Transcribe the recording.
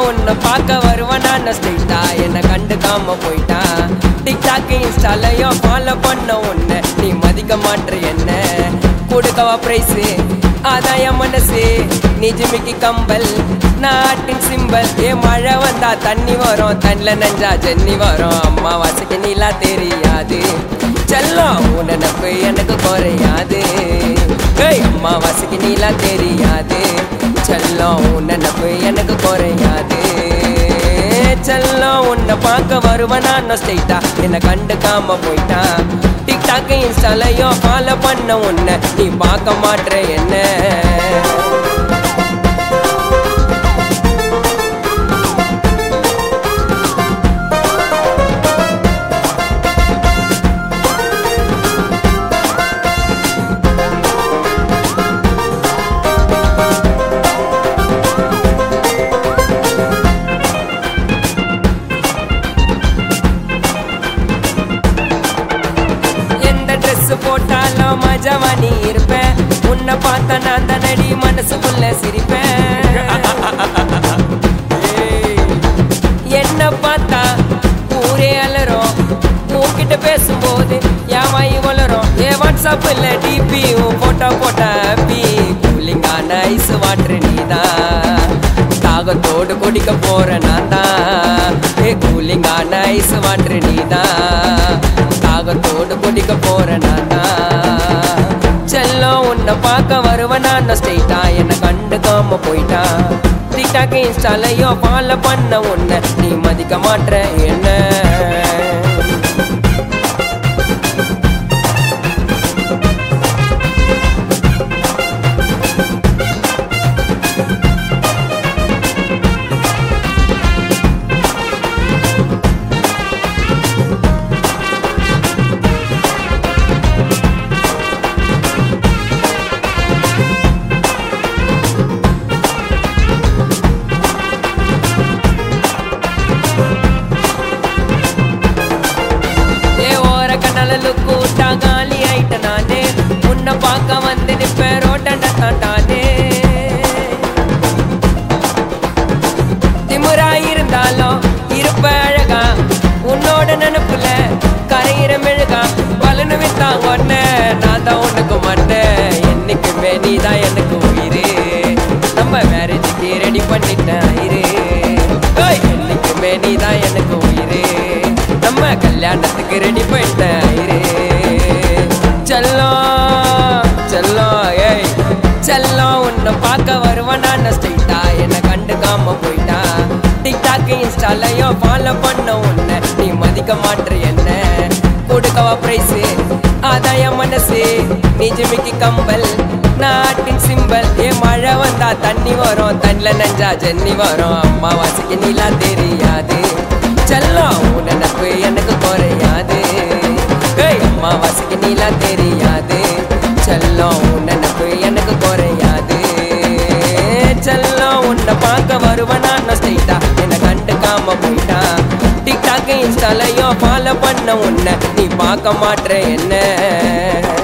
உன்னை பார்க்க வருவனான ஸ்ட்ரெயிட்டா என்னை கண்டுக்காம போயிட்டான் டிக்டாக் இன்ஸ்டாலையும் ஃபாலோ பண்ண உன்னை நீ மதிக்க மாற்ற என்ன கொடுக்கவா பிரைஸு அதான் என் மனசு நீ ஜிமிக்கி கம்பல் நாட்டின் சிம்பல் ஏ மழை வந்தா தண்ணி வரும் தண்ணில் நஞ்சா ஜன்னி வரும் அம்மா வாசிக்க நீலா தெரியாது செல்லம் உன் நினப்பு எனக்கு குறையாது ஏய் அம்மா வாசிக்கு நீலா தெரியாது செல்லம் உன் நினப்பு எனக்கு குறையாது செல்லம் உன்னை பார்க்க வருவனா நான் ஸ்ட்ரெயிட்டா என்னை கண்டுக்காம போயிட்டான் டிக்டாக் இன்ஸ்டாலையும் ஃபாலோ பண்ண உன்னை நீ பார்க்க மாட்ற என்ன எந்த ட்ரெஸ் போட்டாலும் மஜாவா நீ இருப்பேன் உன்னை பார்த்தா நான் தானடி மனசுக்குள்ள சிரிப்பேன் ஏய், என்ன பார்த்தா ஊரே அலறும் உன்கிட்ட பேசும்போது என் வாய் வளரும் ஏ வாட்ஸ்அப்ல டிபி போட்டோ போட்டா பி கூலிங்கான ஐஸ் வாட்டர் நீதான் தாகத்தோடு குடிக்க போற நான் தான் ஏ கூலிங்கான ஐஸ் வாட்டர் நீதான் தாகத்தோடு குடிக்க போற நான் தான் செல்லம் உன்னை பார்க்க வருவன் நான் ஸ்ட்ரெயிட்டா என்னை கண்டுக்காம போயிட்டான் டிக்டாக் இன்ஸ்டாலையும் ஃபாலோ பண்ண உன்னை நீ மதிக்க மாட்ற என்ன ஏ ஓர கண்ணால கூட்டா காலி ஆயிட்ட நானே உன்னை பார்க்க வந்து நிப்பேன் ரோட்டண்ட தாண்டானே திமுறா இருந்தாலும் இருப்ப அழகா உன்னோட நினப்புல கரையிற மெழுகா பலனு வித்தாங்க ஒன்ன நான் தான் உனக்கு மாட்டேன் என்னைக்குமே நீ தான் எனக்கு உயிரு நம்ம மேரேஜுக்கு ரெடி பண்ணிட்டேன் இரு ஏய், என்னைக்குமே நீ தான் எனக்கு உயிரு நம்ம கல்யாணத்துக்கு ரெடி பண்ணிட்டேன் இரு செல்லம் செல்லம் ஏய் செல்லம் உன்னை பார்க்க வருவான் நான் ஸ்ட்ரெயிட்டா என்னை கண்டுக்காம போயிட்டா டிக்டாக் இன்ஸ்டாலையும் ஃபாலோ பண்ண உன்னை நீ மதிக்க மாட்ற என்ன கொடுக்கவா பிரைஸு அதான் என் மனசு நீ ஜிமிக்கி கம்பல் நாட்டின் சிம்பல் ஏ மழை வந்தா தண்ணி வரும் தண்ணில் நஞ்சா ஜன்னி வரும் அம்மா வாசிக்கு நீலா தெரியாது செல்லம் உன் நினப்பு எனக்கு குறையாது ஏய் அம்மா வாசிக்கு நீலா தெரியாது செல்லம் உன் நினப்பு எனக்கு குறையாது செல்லம் உன்னை பார்க்க வருவன் நான் ஸ்ட்ரெயிட்டா என்னை கண்டுக்காம போயிட்டா டிக்டாக் இன்ஸ்டாலையும் ஃபாலோ பண்ண உன்னை நீ பார்க்க மாட்ற என்ன